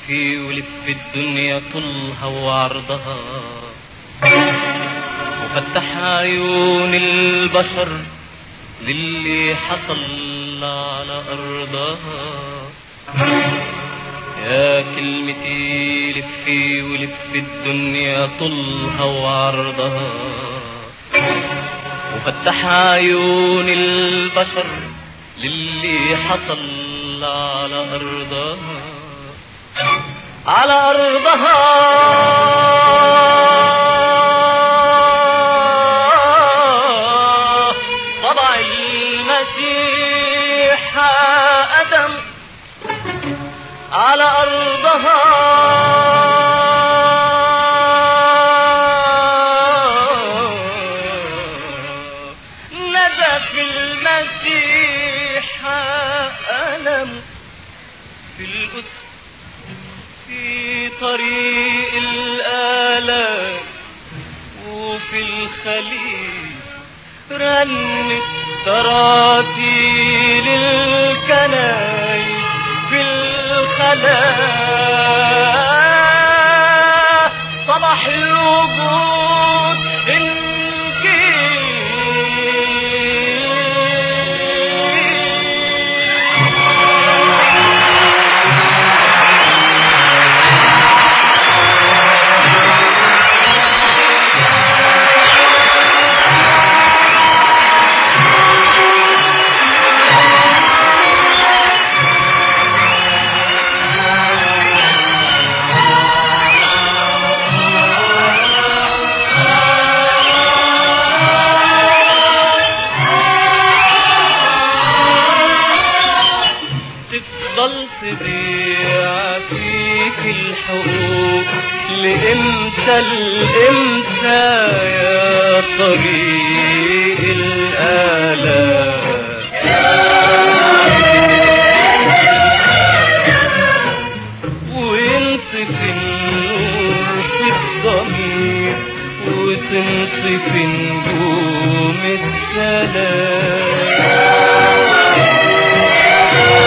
لفي ولف الدنيا طولها وعرضها وفتح عيون البشر للي حصل على أرضها يا كلمتي لفي ولف الدنيا طولها وعرضها وفتح عيون البشر للي حصل على أرضها على أرضها طبع المسيح أدم على أرضها نزف المسيح ألم في الأسر في طريق الآلام وفي الخليل رنت تراتيل الكنايس في الخلاء صباح الوجود انكي تفضل تضيع فيك الحقوق لإمتى لإمتى يا طريق الآلام وينطف النور في الضمير وتنطف نجوم السلام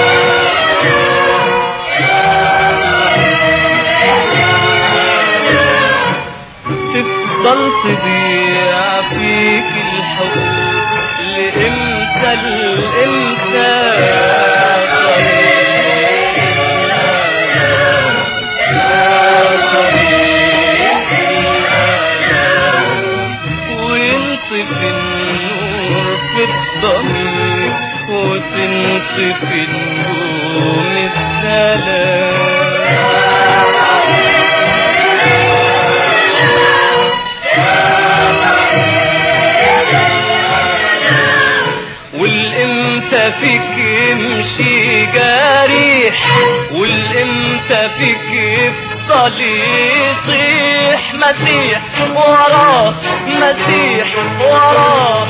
تفضل تضيع فيك الحب لإمتى لإمتى وينطف النور في الضمير وتنطف النجوم السلام والامتى فيك يمشي جريح والامتى فيك يفضل يطيح مسيح وراه مسيح وراه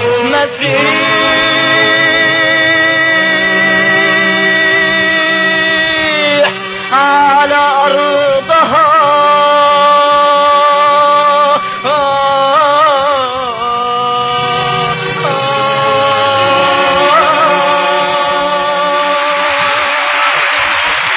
مسيح على أرضها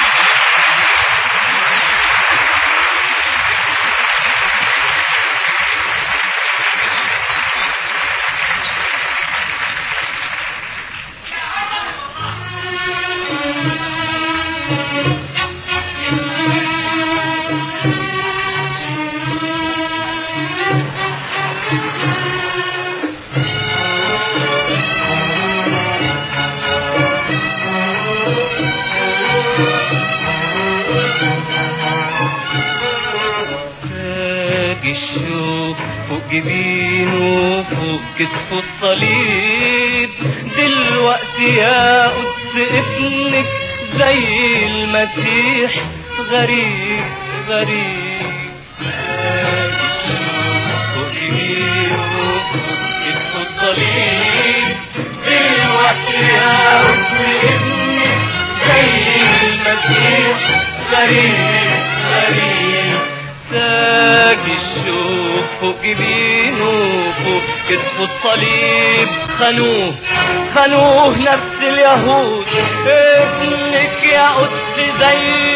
تاج الشوق فوق جبينه فوق كتفه الصليب دلوقتي يا قدس ابنك زي المسيح غريب غريب تاج الشوق فوق جبينه فوق كتفه الصليب دلوقتي يا قدس ابنك زي المسيح غريب غريب تاج الشوق فوق جبينه فوق كتفه الصليب خانوه خانوه نفس اليهود ابنك يا قدس زي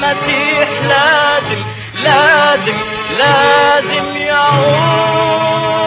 المسيح لازم لازم لازم يعود